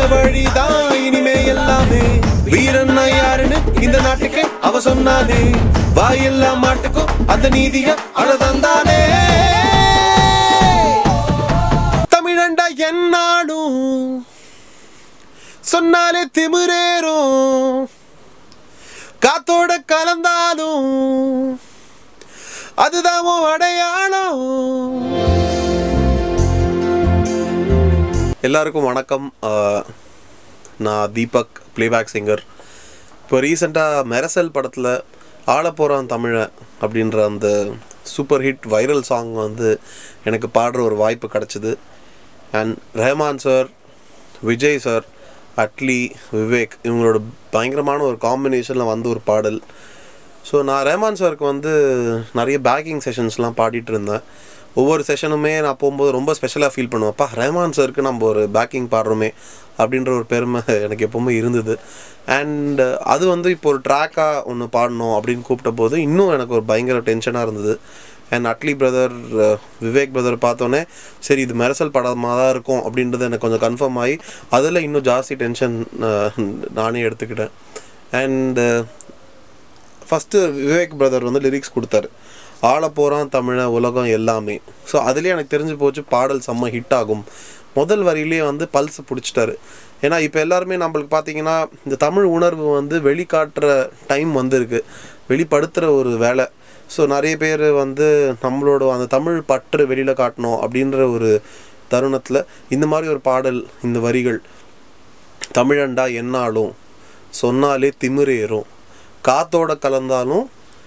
வழிதான் இனிமே எல்லாமே வீரன்னா யாருன்னு இந்த நாட்டுக்கு அவ சொன்னானே வாயெல்லா மாட்டுக்கும் அந்த நீதிய அழதந்தானே தமிழண்டா என்னாலும் சொன்னாலே திமிரேறும் காத்தோட கலந்தாலும் அதுதான் உன் அடையாளம் எல்லாருக்கும் வணக்கம் ஆஹ், நான் தீபக் பிளேபேக் சிங்கர் இப்போ ரீசெண்டாக மெரசல் படத்தில் ஆளப்போகிறான் தமிழ அப்படின்ற அந்த சூப்பர் ஹிட் வைரல் சாங் வந்து எனக்கு பாடுற ஒரு வாய்ப்பு கிடச்சிது and Rahman sir Vijay sir Atlee Vivek இவங்களோட பயங்கரமான ஒரு காம்பினேஷனில் வந்த ஒரு பாடல் ஸோ நான் ரஹ்மான் சாருக்கு வந்து நிறைய பேக்கிங் செஷன்ஸ்லாம் பாடிட்டு இருந்தேன் ஒவ்வொரு செஷனுமே நான் போகும்போது ரொம்ப ஸ்பெஷலாக ஃபீல் பண்ணுவேன்ப்பா ரஹ்மான் சாருக்கு நம்ம ஒரு பேக்கிங் பாடுறோமே அப்படின்ற ஒரு பெருமை எனக்கு எப்போவுமே இருந்தது அண்ட் அது வந்து இப்போ ஒரு ட்ராக்காக ஒன்று பாடணும் அப்படின்னு கூப்பிட்ட போது இன்னும் எனக்கு ஒரு பயங்கர டென்ஷனாக இருந்தது and Atlee brother Vivek brother பார்த்தோன்னே சரி இது மெரசல் படமாக தான் இருக்கும் அப்படின்றது எனக்கு கொஞ்சம் கன்ஃபார்ம் ஆகி அதில் இன்னும் ஜாஸ்தி டென்ஷன் நானே எடுத்துக்கிட்டேன் அண்டு ஃபஸ்ட்டு விவேக் பிரதர் வந்து லிரிக்ஸ் கொடுத்தாரு ஆள போகிறான் தமிழ உலகம் எல்லாமே ஸோ அதுலேயே எனக்கு தெரிஞ்சு போச்சு பாடல் செம்ம ஹிட் ஆகும் முதல் வரியிலே வந்து பல்ஸ் பிடிச்சிட்டாரு ஏன்னா இப்போ எல்லாருமே நம்மளுக்கு பார்த்தீங்கன்னா இந்த தமிழ் உணர்வு வந்து வெளிக்காட்டுற டைம் வந்திருக்கு வெளிப்படுத்துகிற ஒரு வேலை ஸோ நிறைய பேர் வந்து நம்மளோட அந்த தமிழ் பற்று வெளியில் காட்டணும் அப்படின்ற ஒரு தருணத்தில் இந்த மாதிரி ஒரு பாடல் இந்த வரிகள் தமிழண்டா என்னாலும் சொன்னாலே திமிரேறும் காத்தோட கலந்தாலும்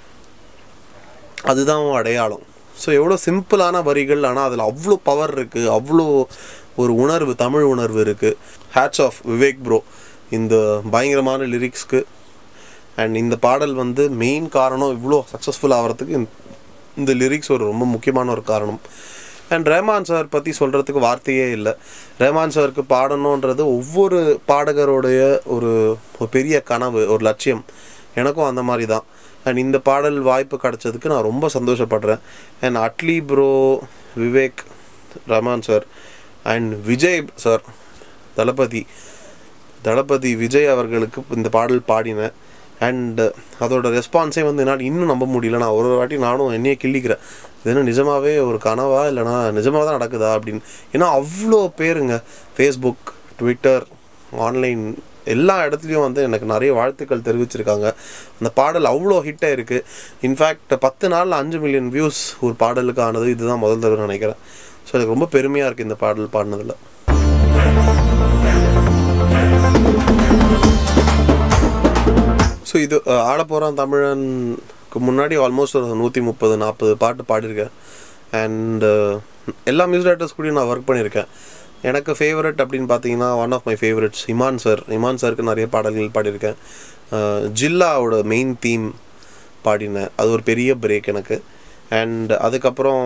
அதுதான் உன் அடையாளம் ஸோ எவ்வளோ சிம்பிளான வரிகள் ஆனால் அதில் அவ்வளோ பவர் இருக்குது அவ்வளோ ஒரு உணர்வு தமிழ் உணர்வு இருக்குது ஹேட்ஸ் ஆஃப் விவேக் ப்ரோ இந்த பயங்கரமான லிரிக்ஸ்க்கு அண்ட் இந்த பாடல் வந்து மெயின் காரணம் இவ்வளோ சக்ஸஸ்ஃபுல் ஆகிறதுக்கு இந்த- இந்த லிரிக்ஸ் ஒரு ரொம்ப முக்கியமான ஒரு காரணம் அண்ட் ரஹ்மான் சார் பற்றி சொல்கிறதுக்கு வார்த்தையே இல்லை ரஹ்மான் சாருக்கு பாடணுன்றது ஒவ்வொரு பாடகருடைய ஒரு ஒரு பெரிய கனவு ஒரு லட்சியம் எனக்கும் அந்த மாதிரி தான் அண்ட் இந்த பாடல் வாய்ப்பு கிடைச்சதுக்கு நான் ரொம்ப சந்தோஷப்படுறேன் and Atlee bro Vivek Rahman sir and Vijay sir Thalapathy Thalapathy Vijay அவர்களுக்கு இந்த பாடல் பாடினேன் அண்ட் அதோட ரெஸ்பான்ஸே வந்து என்னால் இன்னும் நம்ப முடியல நான் ஒரு வாட்டி நானும் என்னையே கிள்ளிக்கிறேன் இது என்ன நிஜமாவே ஒரு கனவா இல்லைனா நிஜமாக தான் நடக்குதா அப்படின்னு ஏன்னா அவ்வளோ பேருங்க ஃபேஸ்புக் ட்விட்டர் ஆன்லைன் எல்லா இடத்துலையும் வந்து எனக்கு நிறைய வாழ்த்துக்கள் தெரிவிச்சிருக்காங்க அந்த பாடல் அவ்வளோ ஹிட்டாக இருக்குது இன்ஃபேக்ட் பத்து நாளில் அஞ்சு மில்லியன் வியூஸ் ஒரு பாடலுக்கு ஆனது இதுதான் முதல் தடவை நினைக்கிறேன் ஸோ எனக்கு ரொம்ப பெருமையாக இருக்குது இந்த பாடல் பாடினதில் ஸோ இது அஹ், ஆடப் போகிறான் தமிழனுக்கு முன்னாடி ஆல்மோஸ்ட் ஒரு நூற்றி முப்பது நாற்பது பாட்டு பாடியிருக்கேன் அண்ட் எல்லா மியூசிக் டேரக்டர்ஸ் கூடயும் நான் ஒர்க் பண்ணியிருக்கேன் எனக்கு ஃபேவரட் அப்படின்னு பார்த்தீங்கன்னா one of my favourites Imman sir Imman சாருக்கு நிறைய பாடல்கள் பாடியிருக்கேன் அஹ், ஜில்லாவோட மெயின் தீம் பாடினேன் அது ஒரு பெரிய பிரேக் எனக்கு அண்ட் அதுக்கப்புறம்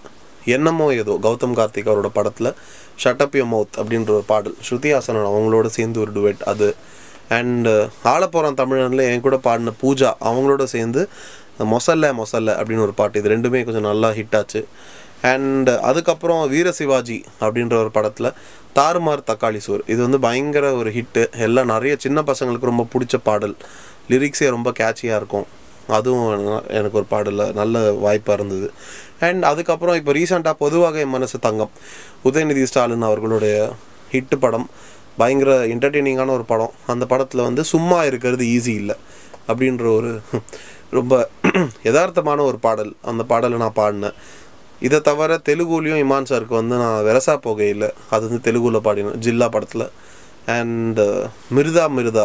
என்னமோ ஏதோ கௌதம் கார்த்திக் அவரோட படத்தில் ஷட்டப் யோ மவுத் அப்படின்ற ஒரு பாடல் ஸ்ருதி ஹாசனன் அவங்களோட சேர்ந்து ஒரு டுவெட் அது அண்டு ஆளப்போகிறான் தமிழனில் என் கூட பாடின பூஜா அவங்களோட சேர்ந்து மொசல்ல மொசல்ல அப்படின்னு ஒரு பாட்டு இது ரெண்டுமே கொஞ்சம் நல்லா ஹிட் ஆச்சு அண்ட் அதுக்கப்புறம் வீர சிவாஜி அப்படின்ற ஒரு படத்தில் தாறுமாறு தக்காளி சோறு இது வந்து பயங்கர ஒரு ஹிட்டு எல்லாம் நிறைய சின்ன பசங்களுக்கு ரொம்ப பிடிச்ச பாடல் லிரிக்ஸே ரொம்ப கேட்சியாக இருக்கும் அதுவும் எனக்கு ஒரு பாடலில் நல்ல வாய்ப்பாக இருந்தது அண்ட் அதுக்கப்புறம் இப்போ ரீசெண்டாக பொதுவாக என் மனசு தங்கம் உதயநிதி ஸ்டாலின் அவர்களுடைய ஹிட்டு படம் பயங்கர என்டர்டெய்னிங்கான ஒரு படம் அந்த படத்தில் வந்து சும்மா இருக்கிறது ஈஸி இல்லை அப்படின்ற ஒரு ரொம்ப யதார்த்தமான ஒரு பாடல் அந்த பாடலை நான் பாடினேன் இதை தவிர தெலுங்குலேயும் இமான் சாருக்கு வந்து நான் வெரசா போகையில் அது வந்து தெலுங்குல பாடினேன் ஜில்லா படத்தில் அண்ட் மிருதா மிருதா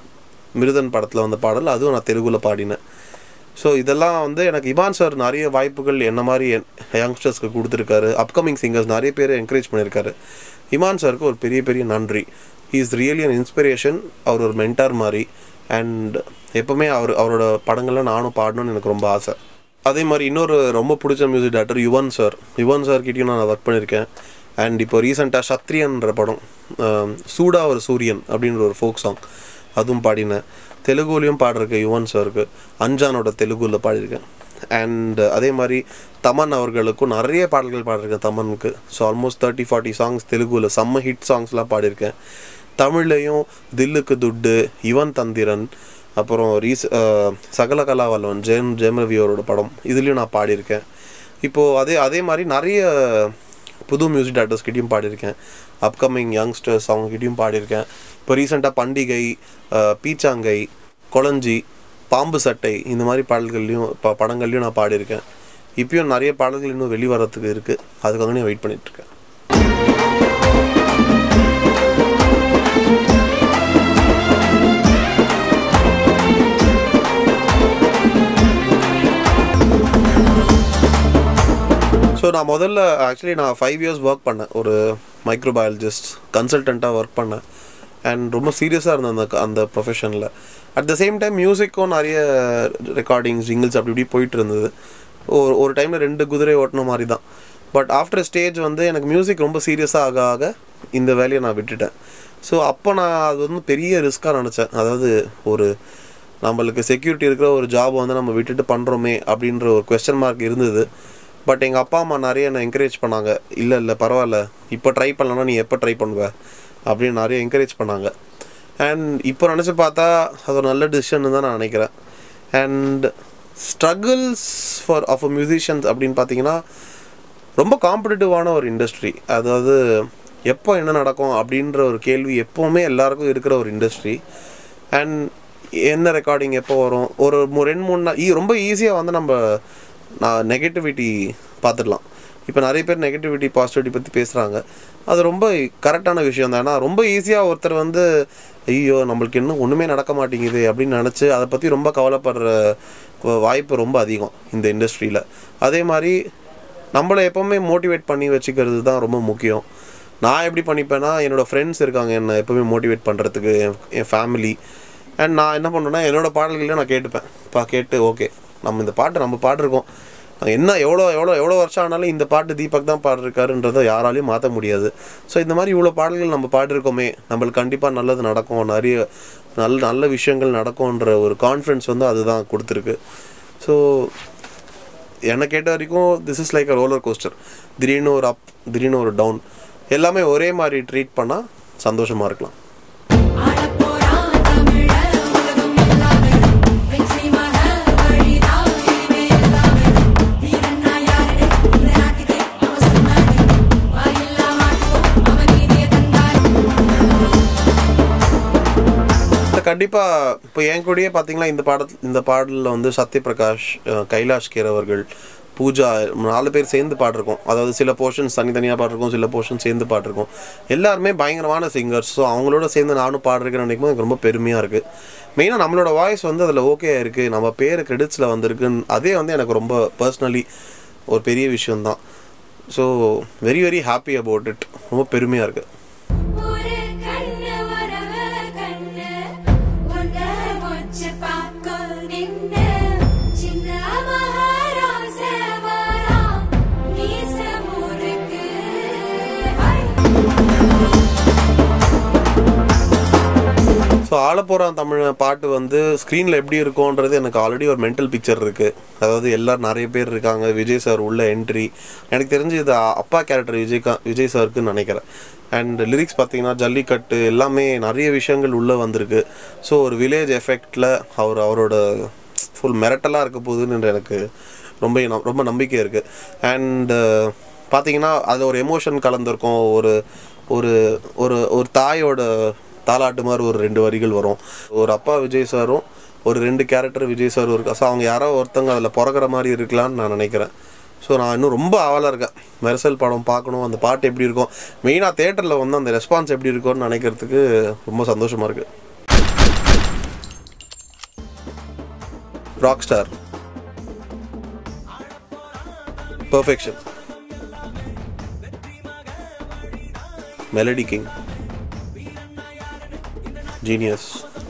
மிருதன் படத்தில் வந்த பாடல் அதுவும் நான் தெலுங்குல பாடினேன் ஸோ இதெல்லாம் வந்து எனக்கு இமான் சார் நிறைய வாய்ப்புகள் என்ன மாதிரி யங்ஸ்டர்ஸ்க்கு கொடுத்துருக்காரு அப்கமிங் சிங்கர்ஸ் நிறைய பேர் என்கரேஜ் பண்ணியிருக்காரு இமான் சாருக்கு ஒரு பெரிய பெரிய நன்றி he is really an inspiration அவர் ஒரு மென்டார் மாதிரி அண்ட் எப்போவுமே அவர் அவரோட படங்கள்ல நானும் பாடணும்னு எனக்கு ரொம்ப ஆசை அதே மாதிரி இன்னொரு ரொம்ப பிடிச்ச music director Yuvan sir Yuvan sir கிட்டேயும் நான் ஒர்க் பண்ணியிருக்கேன் அண்ட் இப்போ ரீசெண்டாக சத்ரியன்ற படம் ஆம், சூடா ஒரு சூரியன் அப்படின்ற ஒரு ஃபோக் சாங் அதுவும் பாடினேன் தெலுங்குலேயும் பாடிருக்கேன் யுவன் சாருக்கு அஞ்சானோட தெலுங்குல பாடியிருக்கேன் அண்ட் அதே மாதிரி தமன் அவர்களுக்கும் நிறைய பாடல்கள் பாடிருக்கேன் தமனுக்கு so almost thirty forty songs தெலுங்குல செம்ம ஹிட் சாங்ஸ்லாம் பாடியிருக்கேன் தமிழ்லையும் தில்லுக்கு துட்டு யுவன் தந்திரன் அப்புறம் ரீஸ் அஹ், சகல கலாவல்லவன் ஜெயம் ஜெயம் ரவி அவரோட படம் இதுலேயும் நான் பாடியிருக்கேன் இப்போது அதே அதே மாதிரி நிறைய புது மியூசிக் டேரக்டர்ஸ்கிட்டையும் பாடியிருக்கேன் அப்கமிங் யங்ஸ்டர்ஸ் அவங்ககிட்டயும் பாடியிருக்கேன் இப்போ ரீசெண்டாக பண்டிகை அஹ், பீச்சாங்கை கொளஞ்சி பாம்பு சட்டை இந்த மாதிரி பாடல்கள்லையும் இப்போ படங்கள்லையும் நான் பாடியிருக்கேன் இப்பயும் நிறைய பாடல்கள் இன்னும் வெளிவரத்துக்கு இருக்குது அதுக்காக நான் வெயிட் பண்ணிகிட்ருக்கேன் ஸோ நான் முதல்ல ஆக்சுவலி நான் ஃபைவ் இயர்ஸ் ஒர்க் பண்ணேன் ஒரு மைக்ரோபயாலஜிஸ்ட் கன்சல்டண்ட்டாக ஒர்க் பண்ணேன் அண்ட் ரொம்ப சீரியஸாக இருந்தேன் அந்த அந்த ப்ரொஃபஷனில் அட் த சேம் டைம் மியூசிக்கும் நிறைய ரெக்கார்டிங்ஸ் ஜிங்கிள்ஸ் அப்படி இப்படி போயிட்டு இருந்தது ஒரு ஒரு டைமில் ரெண்டு குதிரை ஓட்டின மாதிரி தான் பட் ஆஃப்டர் ஸ்டேஜ் வந்து எனக்கு மியூசிக் ரொம்ப சீரியஸாக ஆக ஆக இந்த வேலையை நான் விட்டுட்டேன் ஸோ அப்போ நான் அது வந்து பெரிய ரிஸ்க்காக நினச்சேன் அதாவது ஒரு நம்மளுக்கு செக்யூரிட்டி இருக்கிற ஒரு ஜாப் வந்து நம்ம விட்டுட்டு பண்ணுறோமே அப்படின்ற ஒரு கொஸ்டின் மார்க் இருந்தது பட் எங்கள் அப்பா அம்மா நிறைய என்னை என்கரேஜ் பண்ணாங்க இல்லை இல்லை பரவாயில்ல இப்போ ட்ரை பண்ணலன்னா நீ எப்போ ட்ரை பண்ணுவ அப்படின்னு நிறைய என்கரேஜ் பண்ணாங்க அண்ட் இப்போ நினச்சி பார்த்தா அது ஒரு நல்ல டிசிஷன் தான் நான் நினைக்கிறேன் and struggles for of a musicians அப்படின்னு பார்த்தீங்கன்னா ரொம்ப காம்படிட்டிவான ஒரு இண்டஸ்ட்ரி அதாவது எப்போ என்ன நடக்கும் அப்படின்ற ஒரு கேள்வி எப்போவுமே எல்லாருக்கும் இருக்கிற ஒரு இண்டஸ்ட்ரி அண்ட் என்ன ரெக்கார்டிங் எப்போ வரும் ஒரு மு- ரெண்டு மூணு நாள் ஈ- ரொம்ப ஈஸியாக வந்து நம்ம நான் நெகட்டிவிட்டி பார்த்துடலாம் இப்போ நிறைய பேர் நெகட்டிவிட்டி பாசிட்டிவிட்டி பற்றி பேசுகிறாங்க அது ரொம்ப கரெக்டான விஷயம் தான் ஏன்னா ரொம்ப ஈஸியாக ஒருத்தர் வந்து ஐயோ நம்மளுக்கு இன்னும் ஒன்றுமே நடக்க மாட்டேங்குது அப்படின்னு நினச்சி அதை பற்றி ரொம்ப கவலைப்படுற வ- வாய்ப்பு ரொம்ப அதிகம் இந்த இண்டஸ்ட்ரியில் அதே மாதிரி நம்மளை எப்போவுமே மோட்டிவேட் பண்ணி வச்சுக்கிறது தான் ரொம்ப முக்கியம் நான் எப்படி பண்ணிப்பேன்னா என்னோடய ஃப்ரெண்ட்ஸ் இருக்காங்க என்னை எப்போவுமே மோட்டிவேட் பண்ணுறதுக்கு என் என் ஃபேமிலி அண்ட் நான் என்ன பண்ணுவேன்னா என்னோடய பாடல்களையும் நான் கேட்டுப்பேன் பா கேட்டு ஓகே நம்ம இந்த பாட்டு நம்ம பாடிருக்கோம் என்ன எவ்வளோ எவ்வளோ எவ்வளோ வருஷம் ஆனாலும் இந்த பாட்டு தீபக் தான் பாடிருக்காருன்றதை யாராலையும் மாற்ற முடியாது ஸோ இந்த மாதிரி இவ்வளோ பாடல்கள் நம்ம பாடிருக்கோமே நம்மளுக்கு கண்டிப்பாக நல்லது நடக்கும் நிறைய நல்ல நல்ல விஷயங்கள் நடக்கும்ன்ற ஒரு கான்ஃபிடன்ஸ் வந்து அதுதான் கொடுத்துருக்கு ஸோ என்னை கேட்ட வரைக்கும் this is like a roller coaster திடீர்னு ஒரு அப் திடீர்னு ஒரு டவுன் எல்லாமே ஒரே மாதிரி ட்ரீட் பண்ணால் சந்தோஷமாக இருக்கலாம் ஆடப்போறான் தமிழ உலகம் எல்லாமே வெற்றி மக வழிதான் இனிமே எல்லாமே வீரன்னா யாரடே இந்த நாட்டுக்கே அவன் சொன்னானே வாயில்லா மாட்டுவோம் அவன் நீதியை தந்தானே கண்டிப்பாக இப்போ என் கூடயே பார்த்தீங்கன்னா இந்த பாடல் இந்த பாடலில் வந்து சத்யபிரகாஷ் அஹ், கைலாஷ் கேர் அவர்கள் பூஜா நாலு பேர் சேர்ந்து பாடிருக்கோம் அதாவது சில போர்ஷன்ஸ் தனித்தனியாக பாடிருக்கோம் சில போர்ஷன் சேர்ந்து பாடிருக்கோம் எல்லாருமே பயங்கரமான சிங்கர்ஸ் ஸோ அவங்களோட சேர்ந்து நானும் பாடிருக்கேன்னு நினைக்கும் போது எனக்கு ரொம்ப பெருமையாக இருக்குது மெயினாக நம்மளோட வாய்ஸ் வந்து அதில் ஓகே இருக்குது நம்ம பேர் கிரெடிட்ஸில் வந்திருக்குன்னு அதே வந்து எனக்கு ரொம்ப பர்சனலி ஒரு பெரிய விஷயம்தான் so very very happy about it ரொம்ப பெருமையாக இருக்குது ஒரு கண்ணு வரவ கண்ணு உன்னை மொச்சு பார்க்கும் நின்னு சின்ன மகாராச வரா நீச முறுக்கு ஹை ஸோ ஆளப்போகிறான் தமிழ் பாட்டு வந்து ஸ்க்ரீனில் எப்படி இருக்கும்ன்றது எனக்கு ஆல்ரெடி ஒரு மென்டல் பிக்சர் இருக்குது அதாவது எல்லாரும் நிறைய பேர் இருக்காங்க விஜய் சார் உள்ள என்ட்ரி எனக்கு தெரிஞ்சு இது அப்பா கேரக்டர் விஜய்கா விஜய் சாருக்குன்னு நினைக்கிறேன் அண்ட் லிரிக்ஸ் பார்த்தீங்கன்னா ஜல்லிக்கட்டு எல்லாமே நிறைய விஷயங்கள் உள்ளே வந்திருக்கு ஸோ ஒரு வில்லேஜ் எஃபெக்டில் அவர் அவரோட ஃபுல் மிரட்டலாக இருக்க போகுதுன்னு எனக்கு ரொம்ப ந- ரொம்ப நம்பிக்கை இருக்குது அண்ட் பார்த்தீங்கன்னா அது ஒரு எமோஷன் கலந்துருக்கும் ஒரு ஒரு ஒரு ஒரு தாயோட தாலாட்டு மாதிரி ஒரு ரெண்டு வரிகள் வரும் ஒரு அப்பா விஜய் சாரும் ஒரு ரெண்டு கேரக்டர் விஜய் சாரும் இருக்கா ஸோ அவங்க யாரோ ஒருத்தவங்க அதில் பிறக்கிற மாதிரி இருக்கலாம்னு நான் நினைக்கிறேன் ஸோ நான் இன்னும் ரொம்ப ஆவலாக இருக்கேன் மெர்சல் படம் பார்க்கணும் அந்த பாட்டு எப்படி இருக்கும் மெயினாக தேட்டரில் வந்து அந்த ரெஸ்பான்ஸ் எப்படி இருக்கும்னு நினைக்கிறதுக்கு ரொம்ப சந்தோஷமாக இருக்குது rock star perfection melody king genius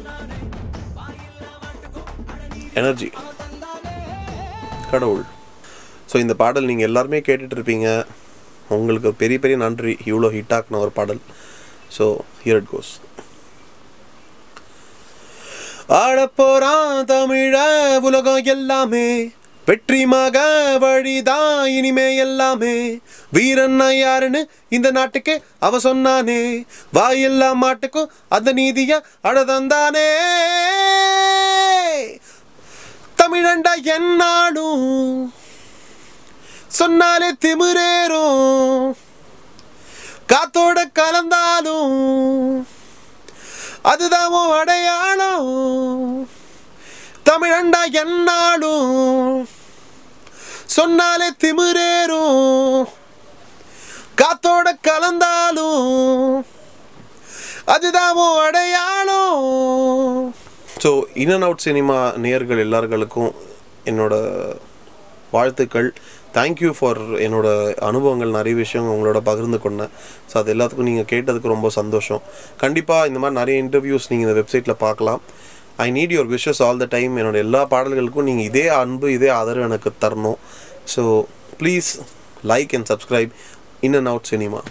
energy கடவுள் ஸோ இந்த பாடல் நீங்கள் எல்லாருமே கேட்டுட்டு இருப்பீங்க உங்களுக்கு பெரிய பெரிய நன்றி இவ்வளோ ஹிட் ஆக்குன ஒரு பாடல் ஸோ ஹியர் இட் கோஸ் ஆடப்போறான் தமிழ உலகம் எல்லாமே வெற்றி மக வழிதான் இனிமே எல்லாமே வீரன்னா யாருன்னு இந்த நாட்டுக்கு அவ சொன்னானே வாயெல்லா மாட்டுக்கும் அந்த நீதிய அடதந்தானே தமிழண்டா என்னாலும் சொன்னாலே திமிரேறும் காத்தோட கலந்தாலும் அதுதான் உன் அடையாளம் தமிழண்டா என்னாலும் சொன்னாலே திமிரேறும் காத்தோட கலந்தாலும் அதுதான் உன் அடையாளம் so in and out cinema நேயர்கள் எல்லார்களுக்கும் என்னோட வாழ்த்துக்கள் தேங்க்யூ ஃபார் என்னோட அனுபவங்கள் நிறைய விஷயம் உங்களோட பகிர்ந்து கொண்டேன் ஸோ அது எல்லாத்துக்கும் நீங்கள் கேட்டதுக்கு ரொம்ப சந்தோஷம் கண்டிப்பாக இந்த மாதிரி நிறைய இன்டர்வியூஸ் நீங்கள் இந்த வெப்சைட்டில் பார்க்கலாம் I need your wishes all the time என்னோட எல்லா பாடல்களுக்கும் நீங்கள் இதே அன்பு இதே ஆதரவு எனக்கு தரணும் so please like and subscribe in and out cinema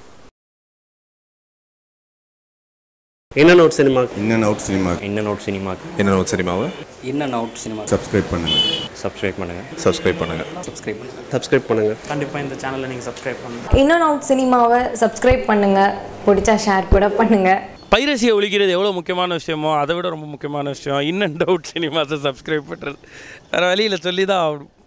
என்ன நோட் cinema in and out cinema in and out சினிமாக்கு இன் அண்ட் அவுட் சினிமாவை in and out cinema subscribe பண்ணுங்க சப்ஸ்கிரைப் பண்ணுங்கள் சப்ஸ்கிரைப் பண்ணுங்க சப்ஸ்கிரைப் பண்ணுங்கள் சப்ஸ்கிரைப் பண்ணுங்க கண்டிப்பாக இந்த சேனலை நீங்கள் சப்ஸ்கிரைப் பண்ணுங்கள் இன் அண்ட் அவுட் சினிமாவை சப்ஸ்கிரைப் பண்ணுங்கள் பிடிச்சா ஷேர் கூட பண்ணுங்கள் பைரசியை ஒழிக்கிறது எவ்வளோ முக்கியமான விஷயமோ அதை விட ரொம்ப முக்கியமான விஷயம் இன் அண்ட் அவுட் சினிமாஸை சப்ஸ்கிரைப் பண்ணுறது வேறு வழியில் சொல்லி தான் ஆகணும்